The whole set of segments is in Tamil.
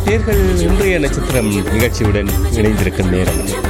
நேர்கள் இன்றைய நட்சத்திரம் நிகழ்ச்சியுடன் இணைந்திருக்கும் நேரம் இது.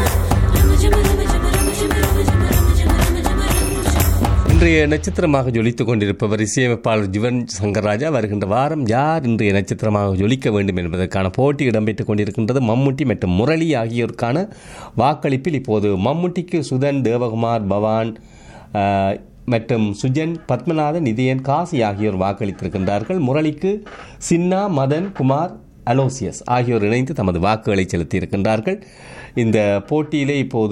இன்றைய நட்சத்திரமாக ஜொலித்துக் கொண்டிருப்பவர் இசையமைப்பாளர் ஜுவன் சங்கர்ராஜா வருகின்ற வாரம் யார் இன்றைய நட்சத்திரமாக ஜொலிக்க வேண்டும் என்பதற்கான போட்டி இடம்பெற்றுக் கொண்டிருக்கின்றது மம்முட்டி மற்றும் முரளி ஆகியோருக்கான வாக்களிப்பில் இப்போது மம்முட்டிக்கு சுதன் தேவகுமார் பவான் ஆஹ், மற்றும் சுஜன் பத்மநாதன் இதயன் காசி ஆகியோர் வாக்களித்திருக்கின்றார்கள் முரளிக்கு சின்னா மதன் குமார் அலோசியஸ் ஆகியோர் இணைந்து தமது வாக்குகளை செலுத்தியிருக்கின்றார்கள் இந்த போட்டியிலே இப்போது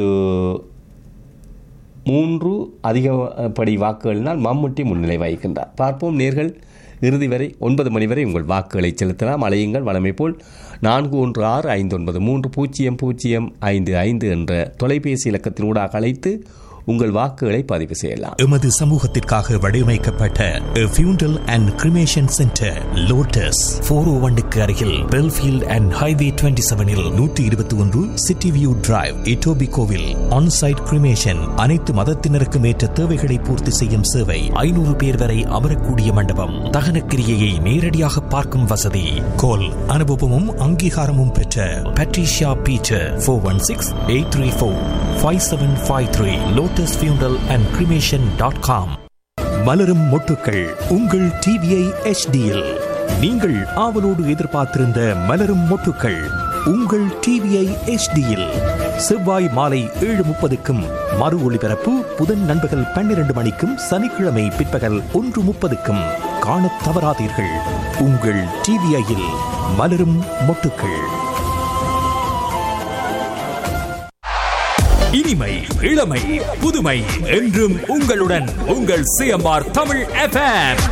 மூன்று அதிகப்படி வாக்குகளினால் மம்முட்டி முன்னிலை வகிக்கின்றார் பார்ப்போம் நேர்கள் இறுதி வரை ஒன்பது மணி வரை உங்கள் வாக்குகளை செலுத்தலாம் அலையுங்கள் வழமை போல் நான்கு ஒன்று ஆறு ஐந்து ஒன்பது மூன்று பூஜ்ஜியம் பூஜ்ஜியம் ஐந்து ஐந்து என்ற தொலைபேசி இலக்கத்தின் ஊடாக அழைத்து உங்கள் வாக்குகளை பதிவு செய்யலாம் எமது சமூகத்திற்காக வடிவமைக்கப்பட்ட funeral and cremation centre lotus four O ஒன்னுக்கு அருகில் பெல்ஃபீல்ட் அண்ட் ஹைவே டுவெண்ட்டி செவனில் நூற்றி இருபத்தி ஒன்று சிட்டி வியூ டிரைவ் இட்டோபி கோவில் ஆன்சைட் கிரிமேஷன் அனைத்து மதத்தினருக்கும் ஏற்ற தேவைகளை பூர்த்தி செய்யும் சேவை ஐநூறு பேர் வரை அமரக்கூடிய மண்டபம் தகன கிரியையை நேரடியாக பார்க்கும் வசதி கோல் அனுபவமும் அங்கீகாரமும் பெற்ற Patricia Peter four one six eight three four five seven five three lotus funeral and cremation dot com மலரும் மொட்டுக்கள் உங்கள் டிவிஐ எச்டியில் நீங்கள் ஆவலோடு எதிர்பார்த்திருந்த மலரும் மொட்டுக்கள் உங்கள் டிவிஐ எச்டியில் செவ்வாய் மாலை ஏழு முப்பதுக்கும் மறு ஒளிபரப்பு புதன் நண்பகல் பன்னிரண்டு மணிக்கும் சனிக்கிழமை பிற்பகல் ஒன்று முப்பதுக்கும் காணத் தவறாதீர்கள் உங்கள் டிவிஐயில் மலரும் மொட்டுக்கள் இனிமை இளமை புதுமை என்றும் உங்களுடன் உங்கள் சிஎம்ஆர் தமிழ் எஃப்எம்